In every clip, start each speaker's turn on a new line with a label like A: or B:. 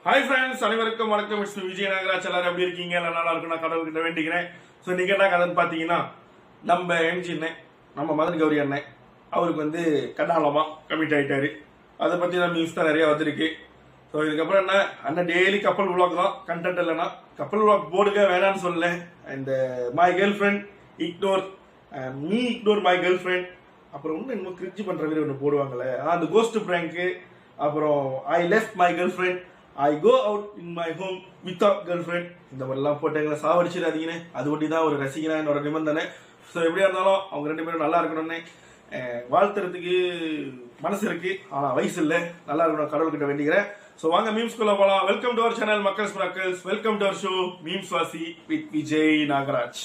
A: Hi friends அனைவருக்கும் வணக்கம் mister Vijay Nagaraj எல்லாரும் எப்படி இருக்கீங்க எல்லாம் நல்லா இருக்கும் நான் கடவுள்கிட்ட வேண்டிக்கிறேன் ஸோ இன்னைக்கு என்ன கதைன்னு பார்த்தீங்கன்னா நம்ம எம்ஜி அண்ணன் நம்ம மதன் கௌரி அண்ணன் அவருக்கு வந்து கண்ணாலமா கமிட் ஆயிட்டாரு அதை பற்றி நம்ம நியூஸ் தான் நிறைய வந்திருக்கு ஸோ இதுக்கப்புறம் என்ன அண்ணன் டெய்லி கப்பல் விளாக் தான் கண்டென்ட் இல்லைன்னா கப்பல் விளாக் போடுங்க வேணாம்னு சொல்லல இந்த my girlfriend ignore me ignore my girlfriend அப்புறம் இன்னும் இன்னும் கிரிட்ஜ் பண்ற மாதிரி ஒன்று போடுவாங்களே ஆ, அந்த கோஸ்ட் பிராங்க் அப்புறம் I left my girlfriend I go out in my home without girlfriend இந்த மாதிரிலாம் போட்டு எங்களை சாவடிச்சிடாதீங்கன்னு அது ஒட்டி தான் ஒரு ரசிகனா என்னோட நிபந்தனை ஸோ எப்படியா இருந்தாலும் அவங்க ரெண்டு பேரும் நல்லா இருக்கணும்னு அஹ், வாழ்த்துறதுக்கு மனசு இருக்கு ஆனா வயசு இல்லை நல்லா இருக்கணும் கடவுள்கிட்ட வேண்டிக்கிறேன் ஸோ வாங்க மீம்ஸ்குள்ள போகலாம் வெல்கம் டு அவர் சேனல் மக்கள்ஸ் மக்கள்ஸ் welcome to our show memes வாசி with Vijay Nagaraj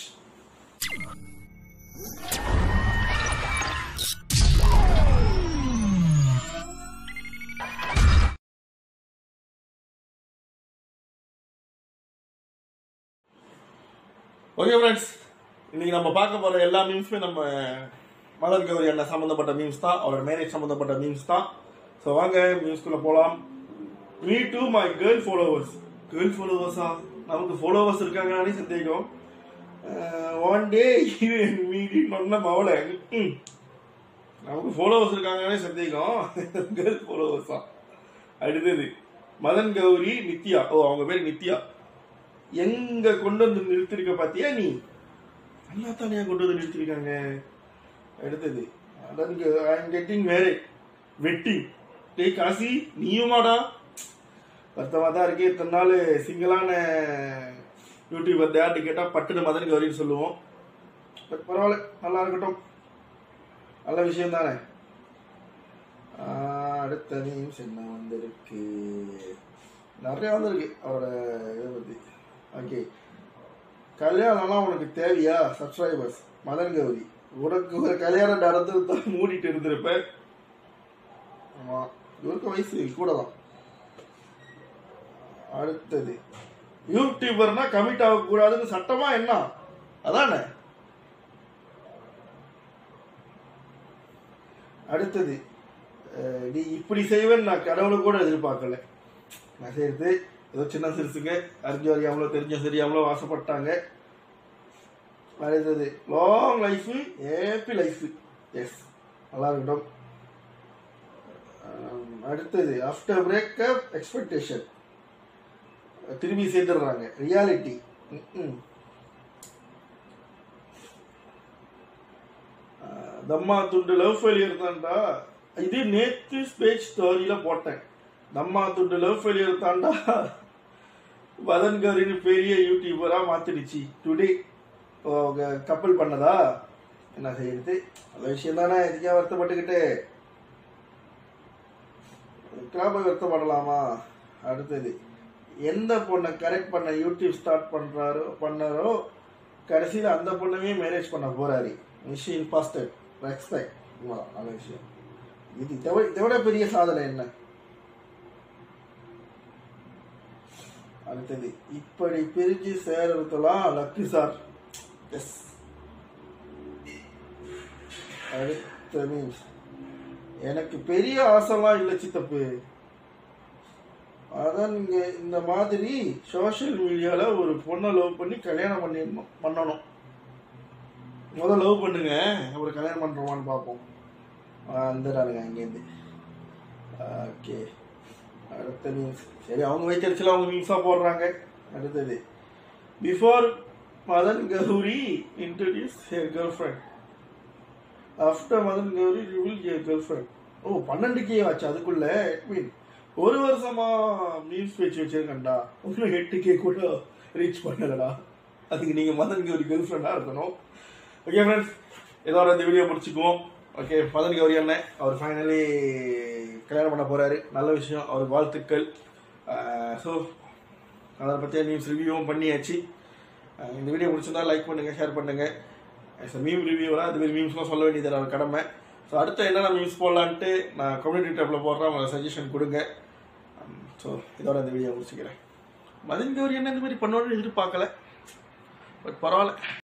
A: okay friends இன்னைக்கு நம்ம பார்க்க போற எல்லா மீம்ஸுமே நம்ம மலர் கௌரி அண்ணன் சம்மந்தப்பட்ட மீம்ஸ் தான் அவரோட மேரேஜ் சம்மந்தப்பட்ட மீம்ஸ் தான் ஸோ வாங்க மீம்ஸ்குள்ள போகலாம் me to my girl followers girl ஃபாலோவர்ஸா நமக்கு ஃபாலோவர்ஸ் இருக்காங்கன்னு சந்தேகம் ஒன் டே மீடி நொன்ன மவளை ம். நமக்கு ஃபாலோவர்ஸ் இருக்காங்கன்னே சந்தேகம் கேர்ள் ஃபாலோவர்ஸா அடுத்தது மதன் கௌரி நித்யா ஓ அவங்க பேர் நித்யா எங்க கொண்டு வந்து நிறுத்திருக்க பாத்தியா நீ நல்லா தானே கொண்டு வந்து நிறுத்திருக்காங்க அடுத்தது அதற்கு I am getting marriage wedding டேய் காசி நீயுமாடா வருத்தமா தான் இருக்கு இத்தனை நாள் சிங்கிளான யூடியூபர் யார்ட்டு கேட்டா பட்டுன்னு மதன் கௌரின்னு சொல்லுவோம் பட் பரவாயில்ல நல்லா இருக்கட்டும் நல்ல விஷயம் தானே ஆஹ், அடுத்த நியூஸ் என்ன வந்திருக்கு நிறைய வந்திருக்கு அவரோட இதை பத்தி ஓகே கல்யாணம்லாம் உனக்கு தேவையா சப்ஸ்கிரைபர்ஸ் மதன் கௌரி உனக்கு ஒரு கல்யாணம் நடந்து தான் மூடிட்டு இருந்திருப்ப ஆமா இவருக்கு வயசு கூட தான் அடுத்தது யூடியூபர்னா கமிட் ஆகக்கூடாதுன்னு சட்டமா என்ன அதானே அடுத்தது அஹ், நீ இப்படி செய்வேன்னு நான் கடவுளை கூட எதிர்பார்க்கல நான் செய்யறது ஏதோ சின்ன சிறுசுங்க அறிஞ்சு அறியாமலோ தெரிஞ்ச தெரியாமலோ ஆசைப்பட்டாங்க அடுத்தது long life happy life yes நல்லா இருக்கட்டும் அஹ், அடுத்தது ஆஃப்டர் பிரேக்கப் எக்ஸ்பெக்டேஷன் திரும்பி சேர்த்துடுறாங்க ரியாலிட்டி தம்மா துண்டு லவ் ஃபெயிலியர் தான்டா இது நேத்து ஸ்பேஜ் ஸ்டோரியில போட்டேன் தம்மா துண்டு லவ் ஃபெயிலியர் தான்டா வதன்கரின்னு பெரிய யூடியூபரா மாத்திடுச்சு டுடே கப்பல் பண்ணதா என்ன செய்யறது அந்த விஷயம் தானே இதுக்கே வருத்தப்பட்டுக்கிட்டு இதுக்கெல்லாம் போய் வருத்தப்படலாமா அடுத்தது எந்த பொண்ணை கரெக்ட் பண்ண யூடியூப் ஸ்டார்ட் பண்றாரோ பண்ணாரோ கடைசியில் அந்த பொண்ணவே மேரேஜ் பண்ண போறாரு மிஷின் பாஸ்டர் ரெஸ்பெக்ட் நல்ல விஷயம் இது இதை விட- இதை விட பெரிய சாதனை என்ன அடுத்தது இப்படி பிரிஞ்சு சேர்றதுலாம் லக்கு சார் எஸ் அடுத்த நியூஸ் எனக்கு பெரிய ஆசைலாம் இல்லை சித்தப்பு அதான் நீங்க இந்த மாதிரி சோஷியல் மீடியால ஒரு பொண்ணை லவ் பண்ணி கல்யாணம் பண்ணிடணும் பண்ணணும் முதல்ல லவ் பண்ணுங்க அப்புறம் கல்யாணம் பண்றோமான்னு பார்ப்போம் வந்துடுறானுங்க அங்கேருந்து ஓகே அடுத்த நியூஸ் சரி அவங்க வைக்கிறச்சுல அவங்க நியூஸா போடுறாங்க அடுத்தது before Madan Gowri introduce her girlfriend after Madan Gowri reveal her girlfriend ஓ பன்னெண்டு கே ஆச்சு அதுக்குள்ள மீன் ஒரு வருஷமா மீன்ஸ் பேச்சு வச்சிருக்கேன்டா இன்னும் எட்டு கே கூட ரீச் பண்ணலடா அதுக்கு நீங்க மதன் கௌரி கேர்ள் ஃப்ரெண்டா இருக்கணும் ஓகே ஃப்ரெண்ட்ஸ் இதோட இந்த வீடியோ முடிச்சுக்குவோம் ஓகே மதன் கௌரி அண்ணன் அவர் ஃபைனலி கல்யாணம் பண்ண போறாரு நல்ல விஷயம் அவருக்கு வாழ்த்துக்கள் ஸோ அதை பற்றிய நியூஸ் ரிவ்யூவும் பண்ணியாச்சு அஹ் இந்த வீடியோ பிடிச்சிருந்தா லைக் பண்ணுங்க ஷேர் பண்ணுங்க மீம் ரிவ்யூலாம் அது மாதிரி மீம்ஸ்லாம் சொல்ல வேண்டியது என்னோட கடமை ஸோ அடுத்து என்னென்ன மீம்ஸ் போடலான்ட்டு நான் கம்யூனிட்டி டேப்பில் போடுறேன் உங்களை சஜஷன் கொடுங்க ஸோ இதோட இந்த வீடியோ முடிச்சுக்கிறேன் மதன் கௌரி என்ன இந்த மாதிரி பண்ணுவான்னு எதிர்பார்க்கல பட் பரவாயில்ல